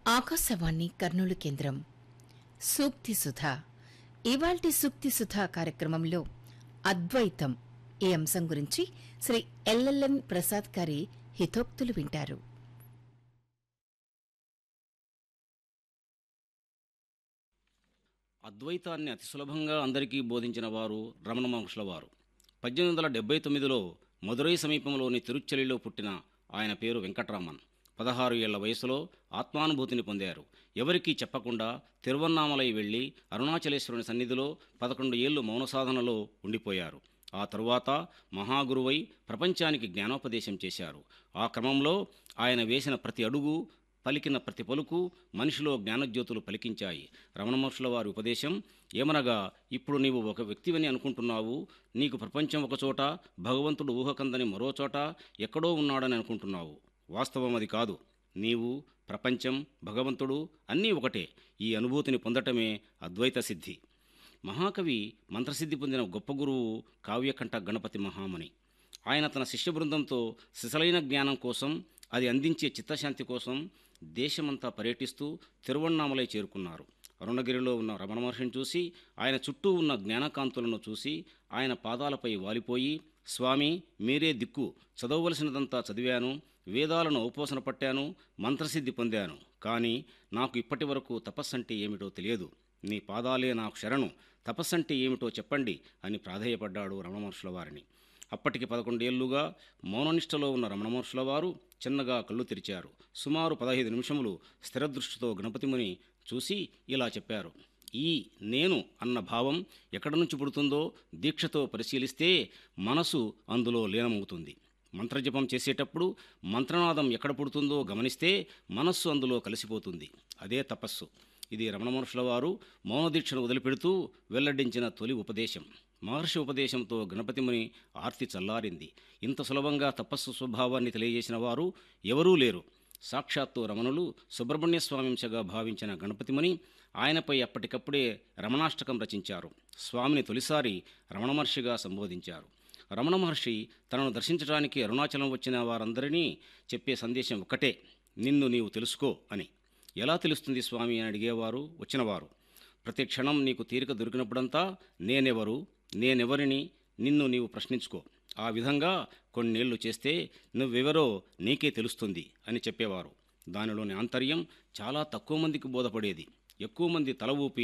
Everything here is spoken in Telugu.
ఆకాశవాణి కర్నూలు కేంద్రం సూక్తి సుధ ఇవాల్టి సూక్తి సుధ కార్యక్రమంలో అద్వైతం ఈ అంశం గురించి శ్రీ ఎల్ఎల్ఎన్ ప్రసాద్ గారి హితోక్తులు వింటారు అద్వైతాన్ని అతి సులభంగా అందరికీ బోధించిన వారు రమణ మహర్షుల వారు పద్దెనిమిది వందల డెబ్బై తొమ్మిదిలో మదురై సమీపంలోని తిరుచ్చలిలో పుట్టిన ఆయన పేరు వెంకట్రామన్ పదహారు ఏళ్ల వయసులో ఆత్మానుభూతిని పొందారు ఎవరికీ చెప్పకుండా తిరువన్నామలై వెళ్లి అరుణాచలేశ్వరుని సన్నిధిలో పదకొండు ఏళ్లు మౌన సాధనలో ఉండిపోయారు ఆ తరువాత మహాగురువై ప్రపంచానికి జ్ఞానోపదేశం చేశారు ఆ క్రమంలో ఆయన వేసిన ప్రతి అడుగు పలికిన ప్రతి పలుకు మనిషిలో జ్ఞానజ్యోతులు పలికించాయి రమణ మహర్షుల వారి ఉపదేశం ఏమనగా ఇప్పుడు నీవు ఒక వ్యక్తివని అనుకుంటున్నావు నీకు ప్రపంచం ఒక చోట భగవంతుడు ఊహకందని మరో చోట ఎక్కడో ఉన్నాడని అనుకుంటున్నావు వాస్తవం అది కాదు నీవు ప్రపంచం భగవంతుడు అన్నీ ఒకటే ఈ అనుభూతిని పొందటమే అద్వైత సిద్ధి మహాకవి మంత్రసిద్ధి పొందిన గొప్ప గురువు కావ్యకంఠ గణపతి మహాముని ఆయన తన శిష్య బృందంతో సిసలైన జ్ఞానం కోసం అది అందించే చిత్తశాంతి కోసం దేశమంతా పర్యటిస్తూ తిరువണ്ണామలై చేరుకున్నారు అరుణగిరిలో ఉన్న రమణ మహర్షిని చూసి ఆయన చుట్టూ ఉన్న జ్ఞానకాంతులను చూసి ఆయన పాదాలపై వాలిపోయి స్వామి మీరే దిక్కు చదవవలసినదంతా చదివాను వేదాలను ఔపోసన పట్టాను మంత్రసిద్ధి పొందాను కానీ నాకు ఇప్పటి వరకు తపస్సంటే ఏమిటో తెలియదు నీ పాదాలే నాకు శరణు తపస్సంటే ఏమిటో చెప్పండి అని ప్రాధేయపడ్డాడు రమణ మహర్షుల వారిని అప్పటికి పదకొండేళ్లుగా మౌననిష్టలో ఉన్న రమణ మహర్షుల వారు చిన్నగా కళ్ళు తెరిచారు సుమారు పదహైదు నిమిషములు స్థిరదృష్టితో గణపతిముని చూసి ఇలా చెప్పారు ఈ నేను అన్న భావం ఎక్కడి నుంచి పుడుతుందో దీక్షతో పరిశీలిస్తే మనసు అందులో లీనమవుతుంది మంత్రజపం చేసేటప్పుడు మంత్రనాదం ఎక్కడ పుడుతుందో గమనిస్తే మనస్సు అందులో కలిసిపోతుంది అదే తపస్సు ఇది రమణ మహర్షుల వారు మౌనదీక్షను వదిలిపెడుతూ వెల్లడించిన తొలి ఉపదేశం మహర్షి ఉపదేశంతో గణపతిముని ఆర్తి చల్లారింది ఇంత సులభంగా తపస్సు స్వభావాన్ని తెలియజేసిన వారు ఎవరూ లేరు సాక్షాత్తు రమణులు సుబ్రహ్మణ్య స్వామింశగా భావించిన గణపతిముని ఆయనపై అప్పటికప్పుడే రమణాష్టకం రచించారు స్వామిని తొలిసారి రమణ మహర్షిగా సంబోధించారు రమణ మహర్షి తనను దర్శించడానికి అరుణాచలం వచ్చిన వారందరినీ చెప్పే సందేశం ఒకటే నిన్ను నీవు తెలుసుకో అని ఎలా తెలుస్తుంది స్వామి అని అడిగేవారు వచ్చినవారు ప్రతి క్షణం నీకు తీరిక దొరికినప్పుడంతా నేనెవరు నేనెవరిని నిన్ను నీవు ప్రశ్నించుకో ఆ విధంగా కొన్నేళ్లు చేస్తే నువ్వెవరో నీకే తెలుస్తుంది అని చెప్పేవారు దానిలోని ఆంతర్యం చాలా తక్కువ మందికి బోధపడేది ఎక్కువ మంది తల ఊపి